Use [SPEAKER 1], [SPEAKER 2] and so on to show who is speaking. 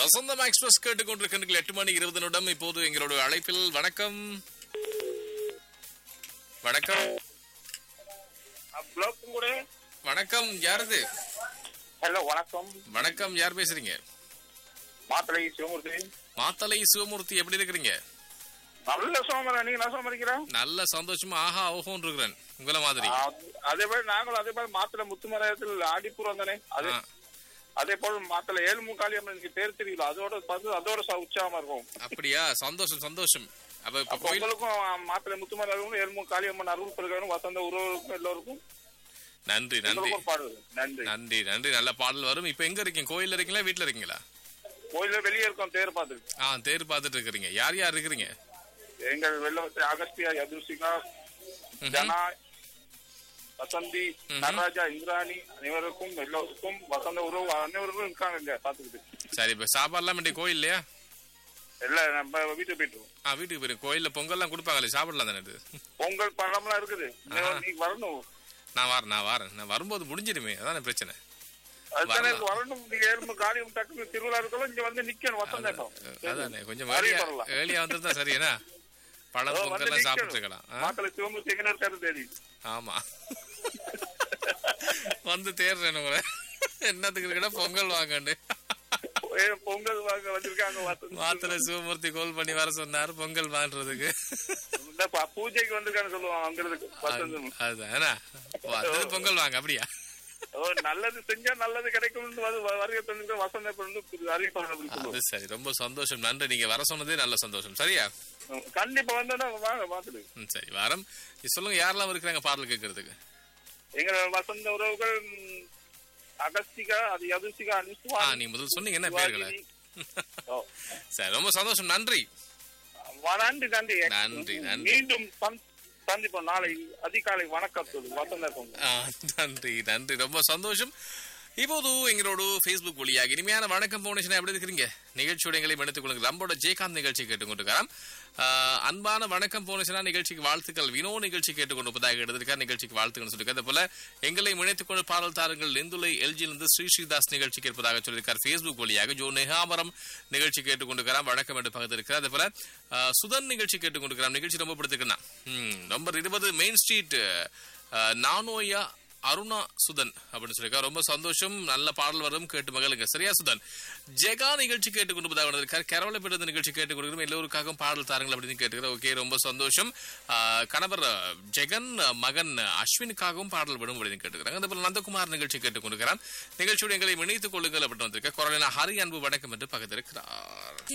[SPEAKER 1] வசந்தம் express கேட்டுக்கொண்டிருக்கின்ற எட்டு மணி இருபது நிமிடம் இப்போது எங்களோட அழைப்பில் வணக்கம் வணக்கம்
[SPEAKER 2] பிளாக் கூட
[SPEAKER 1] வணக்கம் யாரது
[SPEAKER 2] ஹலோ வணக்கம்
[SPEAKER 1] வணக்கம் யார் பேசுறீங்க
[SPEAKER 2] மாத்தலை சிவமூர்த்தி
[SPEAKER 1] மாத்தலை சிவமூர்த்தி எப்படி இருக்கிறீங்க
[SPEAKER 2] நல்ல சோமரா நீங்க என்ன சோமரிக்கிறா
[SPEAKER 1] நல்ல சந்தோஷமா ஆஹா ஓஹோன்னு இருக்கிறேன் உங்கள மாதிரி
[SPEAKER 2] அதே போல நாங்களும் அதே போல மாத்தலை முத்துமரத்தில் ஆடிப்பூர் வந்தானே அதே
[SPEAKER 1] ஆ,
[SPEAKER 2] அதே போல மாத்தலை ஏழு முக்காலி எனக்கு பேர் தெரியல அதோட பார்த்து அதோட ச- உற்சாகமா இருக்கும்
[SPEAKER 1] அப்படியா சந்தோஷம் சந்தோஷம் அப்ப இப்ப
[SPEAKER 2] அப்ப
[SPEAKER 1] கோயில்
[SPEAKER 2] உங்களுக்கும் மாத்தலை முத்துமரம் ஏழு முக்காலி அம்மன் அருள் பெருகணும் வசந்த உறவுக்கும் எல்லோருக்கும்
[SPEAKER 1] நன்றி நன்றி
[SPEAKER 2] எல்லோருக்கும் பாடுவது நன்றி
[SPEAKER 1] நன்றி நன்றி நல்ல பாடல் வரும் இப்ப எங்க இருக்கீங்க கோயில்ல இருக்கீங்களா வீட்டுல இருக்கீங்களா
[SPEAKER 2] கோயில வெளியே இருக்கோம் தேர் பார்த்துட்டு
[SPEAKER 1] ஆ தேர் பார்த்துட்டு இருக்கிறீங்க யார் யார் இருக்கிறீங்க
[SPEAKER 2] எங்கள் வெள்ளவத்தை அகஸ்தியா யதுசிகா ஜனா வசந்தி நடராஜா இந்திராணி அனைவருக்கும் எல்லோருக்கும் வசந்த உறவு அனைவருக்கும் இருக்காங்க இங்க பாத்துக்கிட்டு
[SPEAKER 1] சரி இப்ப சாப்பாடுலாம் வேண்டிய கோயில் இல்லையா
[SPEAKER 2] எல்லாம் நம்ம வீட்டுக்கு போயிட்டு இருக்கோம்.
[SPEAKER 1] ஆ வீட்டுக்கு போயிரு கோயில்ல பொங்கல்லாம் கொடுப்பாங்களே சாப்பிடலாம் தானே இது
[SPEAKER 2] பொங்கல் பழம்லாம் இருக்குது இன்னும் நீ வரணும்
[SPEAKER 1] நான் வரேன் நான் வரேன் நான் வரும்போது முடிஞ்சிடுமே அதானே பிரச்சனை
[SPEAKER 2] அதுதானே இப்ப வரணும் நீங்க ஏழு காரியம் டக்குனு திருவிழா இருக்கலாம் இங்க வந்து நிக்கணும் வசந்தம்
[SPEAKER 1] அதானே கொஞ்சம்
[SPEAKER 2] வரைய
[SPEAKER 1] ஏர்லியா
[SPEAKER 2] வரலாம்.
[SPEAKER 1] ஏர்லியா வந்திருந்தா சரியா பழம்
[SPEAKER 2] வந்து
[SPEAKER 1] பொங்கல்லாம் சாப்பிட்டு
[SPEAKER 2] நிக்கணும்
[SPEAKER 1] இருக்கலாம் ஆ?
[SPEAKER 2] மாத்தல சிவமூர்த்தி எங்க இருக்காரு தேடி
[SPEAKER 1] ஆமா வந்து தேர்றேன் உங்களை என்னத்துக்கு இருக்குன்னா பொங்கல் வாங்கண்டு
[SPEAKER 2] ஏ, பொங்கல் வாங்க வந்திருக்காங்க வசந்த்.
[SPEAKER 1] மாத்திர சிவமூர்த்தி கால் பண்ணி வர சொன்னாரு பொங்கல் வாங்குறதுக்கு
[SPEAKER 2] இந்த ப- பூஜைக்கு வந்திருக்கான்னு சொல்லுவாங்க அங்க இருக்கு வசந்தம்
[SPEAKER 1] அதுதான் வந்து பொங்கல் வாங்க அப்படியா
[SPEAKER 2] ஓ நல்லது செஞ்சா நல்லது கிடைக்கும்னு வந்து வ- வருகை தந்து வசந்த வந்து அறிவிப்பாங்க அப்படின்னு சொல்லுவாங்க.
[SPEAKER 1] அது சரி ரொம்ப சந்தோஷம் நன்றி நீங்க வர சொன்னதே நல்ல சந்தோஷம் சரியா
[SPEAKER 2] ம், கண்டிப்பா வந்தா வாங்க பாத்துட்டு
[SPEAKER 1] ம், சரி வாரம் இது சொல்லுங்க யாரெல்லாம் இருக்கிறாங்க பாடல் கேட்கறதுக்கு
[SPEAKER 2] எங்க வசந்த உறவுகள் ம், அகஸ்திகா அது யதுசிகா
[SPEAKER 1] ஆ
[SPEAKER 2] அனுசுவா
[SPEAKER 1] நீங்க முதல் சொன்னீங்க என்ன பேர்களை
[SPEAKER 2] ஓ.
[SPEAKER 1] சரி ரொம்ப சந்தோஷம் நன்றி
[SPEAKER 2] வ- நன்றி நன்றி
[SPEAKER 1] நன்றி, நன்றி.
[SPEAKER 2] மீண்டும் சந்- சந்திப்போம் நாளை அதிகாலை வணக்கம் சொல்லு வசந்த பொங்கல்.
[SPEAKER 1] ஆ, நன்றி நன்றி ரொம்ப சந்தோஷம் இப்போது எங்களோட Facebook வழியாக இனிமையான வணக்கம் பவுண்டேஷன் எப்படி இருக்கிறீங்க நிகழ்ச்சியோட எங்களை மன்னித்துக் கொள்ளுங்க நம்மளோட ஜெயகாந்த் நிகழ்ச்சி கேட்டுக்கொண்டிருக்காராம் ஆ, அன்பான வணக்கம் பவுண்டேஷனா நிகழ்ச்சிக்கு வாழ்த்துக்கள் வினோ நிகழ்ச்சி கேட்டுக்கொண்டிருப்பதாக எடுத்திருக்கார் நிகழ்ச்சிக்கு வாழ்த்துக்கள் சொல்லியிருக்கார் அதே போல எங்களை இணைத்துக் கொண்டு பாடல் தாருங்கள் லெந்துலை எல்ஜியிலிருந்து ஸ்ரீ ஸ்ரீதாஸ் நிகழ்ச்சி கேட்பதாக சொல்லியிருக்கார் Facebook வழியாக ஜோ நெகாமரம் நிகழ்ச்சி கேட்டுக்கொண்டிருக்கிறார் வணக்கம் என்று பகிர்ந்திருக்கிறார் அதே போல ஆ, சுதன் நிகழ்ச்சி கேட்டுக்கொண்டிருக்கிறார் நிகழ்ச்சி ரொம்ப பிடித்திருக்கேன் நம்பர் இருபது மெயின் ஸ்ட்ரீட் ஆ, நானோயா அருணா சுதன் அப்படின்னு சொல்லியிருக்காரு ரொம்ப சந்தோஷம் நல்ல பாடல் வரும் கேட்டு மகளுங்க சரியா சுதன் ஜெகா நிகழ்ச்சி கேட்டுக்கொண்டு வந்திருக்கார் கேரள பிறந்த நிகழ்ச்சி கேட்டுக் கொடுக்கிறோம் எல்லோருக்காகவும் பாடல் தாருங்கள் அப்படின்னு கேட்டுக்கிறோம் ஓகே ரொம்ப சந்தோஷம் ஆஹ், கணவர் ஜெகன் மகன் அஸ்வினுக்காகவும் பாடல் விடும் அப்படின்னு கேட்டுக்கிறாங்க அதே போல நந்தகுமார் நிகழ்ச்சி கேட்டுக்கொண்டிருக்கிறார் நிகழ்ச்சியோடு எங்களை இணைத்துக் கொள்ளுங்கள் அப்படின்னு வந்திருக்க குரலின ஹரி அன்பு வணக்கம் என்று பகிர்ந்திருக்கிறார்